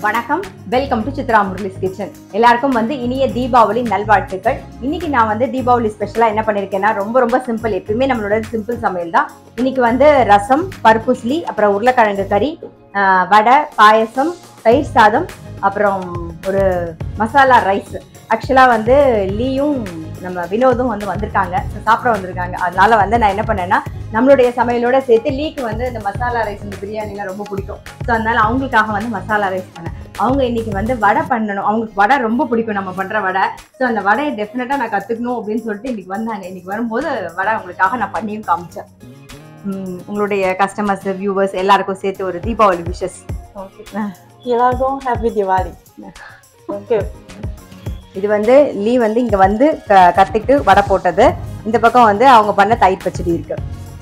வணக்கம் welcome to Chitra Murali's kitchen எல்லாருக்கும் வந்து இனிய தீபாவளி நல்வாழ்த்துக்கள் இன்னைக்கு நான் வந்து தீபாவளி ஸ்பெஷலா என்ன பண்ணிருக்கேன்னா ரொம்ப ரொம்ப சிம்பிள் எப்பயுமே நம்மளோட சிம்பிள் சமையல் தான் இன்னைக்கு வந்து ரசம் பருப்புஸ்லி அப்புறம் உருளைக்கிழங்கு கறி ஆஹ் வடை பாயசம் தயிர் சாதம் அப்புறம் ஒரு மசாலா ரைஸ் ஆக்சுவலா வந்து லீயும் நம்ம வினோதும் வந்து வந்திருக்காங்க So, சாப்பிட வந்திருக்காங்க அதனால வந்து நான் என்ன பண்ணேன்னா நம்மளுடைய சமையலோட சேர்த்து லீக்கு வந்து இந்த மசாலா ரைஸ் இந்த பிரியாணிலாம் ரொம்ப பிடிக்கும் ஸோ அதனால அவங்களுக்காக வந்து மசாலா ரைஸ் பண்ணேன் அவங்க இன்னைக்கு வந்து வடை பண்ணணும் அவங்களுக்கு வடை ரொம்ப பிடிக்கும் நம்ம பண்ற வடை ஸோ அந்த வடையை டெஃபினட்டா நான் கத்துக்கணும் அப்படின்னு சொல்லிட்டு இன்னைக்கு வந்தாங்க இன்னைக்கு வரும்போது வடை அவங்களுக்காக நான் பண்ணியும் காமிச்சேன் உம், உங்களுடைய கஸ்டமர்ஸ் வியூவர்ஸ் எல்லாருக்கும் சேர்த்து ஒரு தீபாவளி விஷஸ் Okay. எல்லாருக்கும் ஹாப்பி திவாலி ஓகே இது வந்து லீ வந்து இங்க வந்து க- கத்துக்கிட்டு வடை போட்டது இந்த பக்கம் வந்து அவங்க பண்ண தயிர் பச்சடி இருக்கு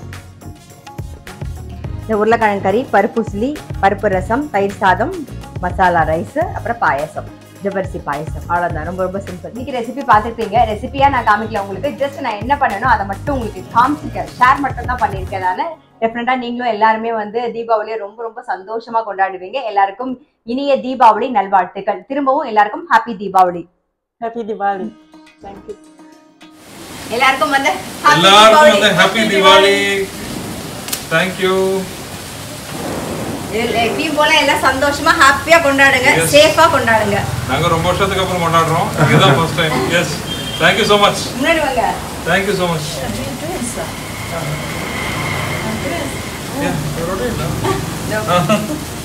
இந்த உருளைக்கிழங்கு கறி பருப்பு உசிலி பருப்பு ரசம் தயிர் சாதம் மசாலா ரைஸ் அப்புறம் பாயசம் ஜவ்வரிசி பாயசம் அவ்வளோதான் ரொம்ப ரொம்ப சிம்பிள் இன்னைக்கு ரெசிபி பார்த்துருப்பீங்க ரெசிபியா நான் காமிக்கல உங்களுக்கு ஜஸ்ட் நான் என்ன பண்ணணும் அதை மட்டும் உங்களுக்கு காமிச்சிருக்கேன் ஷேர் மட்டும் தான் பண்ணியிருக்கேன் நான் டெஃபினட்டா நீங்களும் எல்லாருமே வந்து தீபாவளியை ரொம்ப ரொம்ப சந்தோஷமா கொண்டாடுவீங்க எல்லாருக்கும் இனிய தீபாவளி நல்வாழ்த்துக்கள் திரும்பவும் எல்லாருக்கும் happy Deepavali happy Diwali thank you எல்லாருக்கும் வந்து happy எல்லாருக்கும் Deepavali. வந்து ஹாப்பி திவாலி தேங்க்யூ இது எப்பயும் போல எல்லாம் சந்தோஷமா ஹாப்பியா கொண்டாடுங்க Yes. சேஃபா கொண்டாடுங்க நாங்க ரொம்ப வருஷத்துக்கு அப்புறம் கொண்டாடுறோம் இதுதான் first time yes thank you so much முன்னாடி வாங்க தேங்க்யூ ஸோ மச் No.